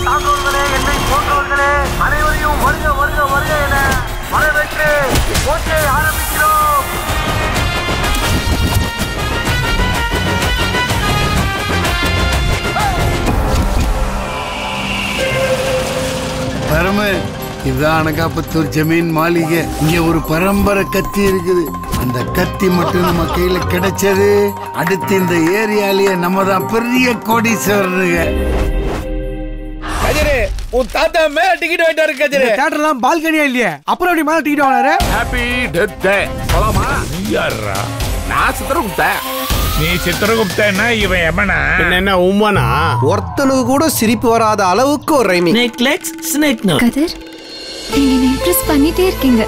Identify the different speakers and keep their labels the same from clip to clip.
Speaker 1: சான்றோர்களே என்னை போன்றவர்களே அனைவரையும் வருக வருக வருக என வரவேற்று போட்டியை ஆரம்பிக்கிறோம்
Speaker 2: பரம இதுதான் அனகாபத்தூர் ஜமீன் மாளிகை இங்க ஒரு பரம்பரை கத்தி இருக்குது அந்த கத்தி மட்டும் நம்ம கையில கிடைச்சது அடுத்து இந்த ஏரியாலேயே நம்ம தான் பெரிய கோடீஸ்வரனுங்க
Speaker 3: கஜரு உன் தாத்தா மேல டிக்கெட் வாங்கிட்டு கஜரு
Speaker 4: தேட்டர்லாம் பால்கனியா இல்லையே அப்புறம் எப்படி மேல டிக்கெட் வாங்கினாரு
Speaker 5: ஹாப்பி டெத் டே போலாமா யாரா நான் சித்திரகுப்த
Speaker 6: நீ சித்திரகுப்தன்னா இவன் எமனா
Speaker 3: என்ன உம்மனா
Speaker 7: ஒருத்தனுக்கு கூட சிரிப்பு வராத அளவுக்கு ஒரு rhyming
Speaker 8: snake legs snake no
Speaker 9: Kathir நீங்க என்ன இம்ப்ரெஸ் பண்ணிட்டே இருக்கீங்க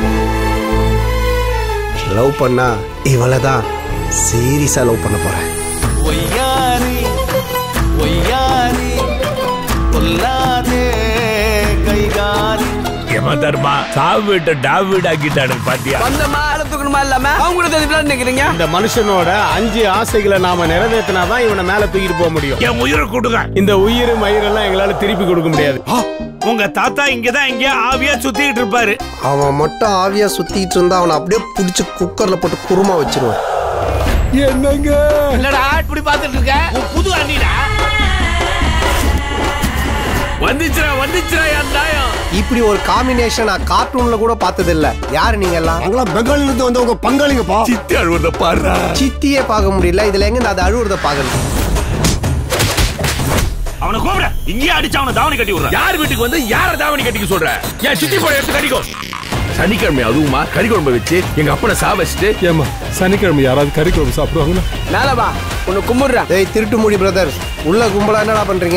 Speaker 7: லவ் பண்ணா இவளை தான் சீரியஸா லவ் பண்ண போறேன்
Speaker 1: ஒய்யாரி ஒய்யாரி கொல்லாதே கைகாரி
Speaker 6: யம தர்மா சாவு வீட்டை டாவ் வீடு ஆக்கிட்டானு பாத்தியா
Speaker 4: அந்த மேல தூக்கணுமா இல்லாம அவங்க கூட தெரிஞ்சு நினைக்கிறீங்க
Speaker 3: இந்த மனுஷனோட அஞ்சு ஆசைகளை நாம நிறைவேற்றினாதான் இவனை மேல தூக்கிட்டு போக முடியும்
Speaker 6: என் உயிரை கொடுங்க
Speaker 3: இந்த உயிர் மயிரெல்லாம் எங்களால திருப்பி கொடுக்க முடியாது
Speaker 6: உங்க தாத்தா இங்கதான் எங்கேயோ ஆவியா சுத்திட்டு இருப்பாரு
Speaker 7: அவன் மட்டும் ஆவியா சுத்திட்டு இருந்தா அவனை அப்படியே புடிச்சு குக்கர்ல போட்டு குருமா வச்சிருவேன்
Speaker 3: என்னடா இப்படி பாத்துட்டு இருக்க
Speaker 6: உன் புது அண்ணிடா வந்துச்சுடா வந்துச்சுடா என் தாயம்
Speaker 7: இப்படி ஒரு காம்பினேஷன் நான் கார்ட்டூன்ல கூட பார்த்தது இல்ல யாரு நீங்க எல்லாம்
Speaker 2: அவங்களாம் பெங்காலில இருந்து வந்தவங்க பங்காளிங்கப்பா
Speaker 6: சித்தி அழுவத பாடுறா
Speaker 7: சித்தியே பார்க்க முடியல இதுல எங்க நான் அதை அழுவுறத பாக்கணும்
Speaker 6: அவனை கூப்பிட இங்கேயே அடிச்சு அவனை தாவணி கட்டி விடுறான்
Speaker 5: யார் வீட்டுக்கு வந்து யார தாவணி கட்டிக்க சொல்ற என் சித்தி போட எடுத்து கட்டிக்கோ சனிக்கிழமை அதுவுமா கறி குழம்பு வச்சு எங்க அப்பனை சா வச்சுட்டு
Speaker 3: ஏமா சனிக்கிழமை யாராவது கறி குழம்பு சாப்பிடுவாங்களா
Speaker 4: மேலவா உன்னை கும்பிடுறேன்
Speaker 7: ஏய் திருட்டு முடி பிரதர்ஸ் உள்ள கும்பலா என்னடா பண்றீங்க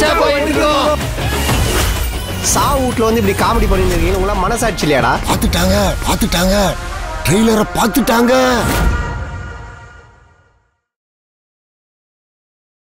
Speaker 7: சா வீட்ல வந்து இப்படி காமெடி பண்ணிட்டு இருக்கீங்க உங்களா மனசாட்சி இல்லையாடா
Speaker 2: பார்த்துட்டாங்க பார்த்துட்டாங்க ட்ரெய்லரை பார்த்துட்டாங்க